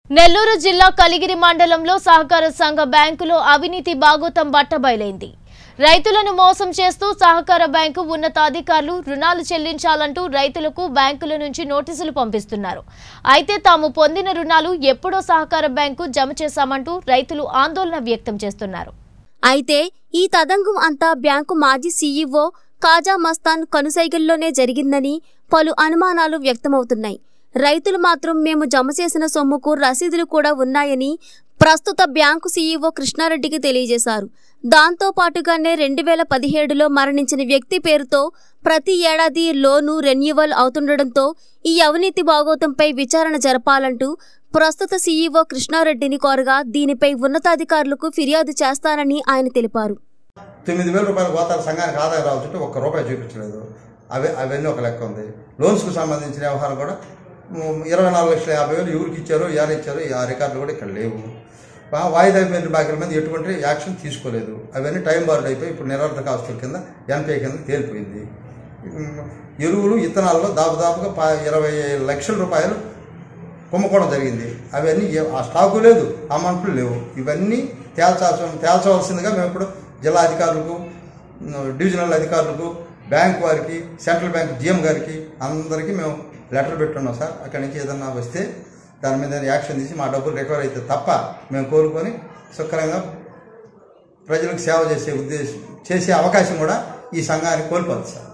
నెల్లూరు జిల్లా కలిగిరి మండలంలో సహకార సంఘ బ్యాంకులో అవినీతి బాగోతం బట్టబయలైంది రైతులను మోసం చేస్తూ సహకార బ్యాంకు ఉన్నతాధికారులు రుణాలు చెల్లించాలంటూ రైతులకు బ్యాంకుల నుంచి నోటీసులు పంపిస్తున్నారు అయితే తాము పొందిన రుణాలు ఎప్పుడో సహకార బ్యాంకు జమ చేశామంటూ రైతులు ఆందోళన వ్యక్తం చేస్తున్నారు అయితే ఈ తదంగం అంతా బ్యాంకు మాజీ సీఈఓ కాజా మస్తాన్ కనుసైగల్లోనే జరిగిందని పలు అనుమానాలు వ్యక్తమవుతున్నాయి రైతులు మాత్రం మేము జమ చేసిన సొమ్ముకు రసీదులు కూడా ఉన్నాయని ప్రస్తుత బ్యాంకు సీఈఓ కృష్ణారెడ్డికి తెలియజేశారు దాంతో పాటుగానే రెండు వేల పదిహేడులో మరణించిన వ్యక్తి పేరుతో ప్రతి ఏడాది లోను రెన్యువల్ అవుతుండటంతో ఈ అవినీతి బాగోతంపై విచారణ జరపాలంటూ ప్రస్తుత సీఈఓ కృష్ణారెడ్డిని కోరగా దీనిపై ఉన్నతాధికారులకు ఫిర్యాదు చేస్తానని ఆయన తెలిపారు తొమ్మిది వేల రూపాయల గోతాల సంఘానికి ఆదాయం రావచ్చుంటే ఒక్క రూపాయి చూపించలేదు అవి అవన్నీ ఒక లెక్క ఉంది లోన్స్కు సంబంధించిన వ్యవహారం కూడా ఉమ్, ఇరవై నాలుగు లక్షల యాభై వేలు ఎవరికి ఇచ్చారు ఎవరు ఇచ్చారు ఆ రికార్డులు కూడా ఇక్కడ లేవు ఆ వాయిదా మీద బాకీల మీద ఎటువంటి యాక్షన్ తీసుకోలేదు అవన్నీ టైం బార్డ్ అయిపోయి ఇప్పుడు నిరర్థక ఆస్తుల కింద ఎన్పిఐ కింద తేలిపోయింది ఉమ్, ఎరువులు ఇత్తనాల్లో దాదాపుగా పా ఇరవై లక్షల రూపాయలు కుంభకోణం జరిగింది అవన్నీ ఏ- ఆ స్టాకు లేదు అమౌంట్లు లేవు ఇవన్నీ తేల్చాల్సిన తేల్చవలసిందిగా మేము ఇప్పుడు జిల్లా అధికారులకు ఉమ్, డివిజనల్ అధికారులకు బ్యాంక్ వారికి సెంట్రల్ బ్యాంక్ జిఎం గారికి అందరికీ మేము లెటర్ పెట్టున్నాం సార్ అక్కడి నుంచి ఏదన్నా వస్తే దాని మీద యాక్షన్ తీసి మా డబ్బులు రికవర్ అయితే తప్ప మేము కోరుకొని సుఖరంగా ప్రజలకు సేవ చేసే ఉద్దేశం చేసే అవకాశం కూడా ఈ సంఘానికి కోల్పోదు సార్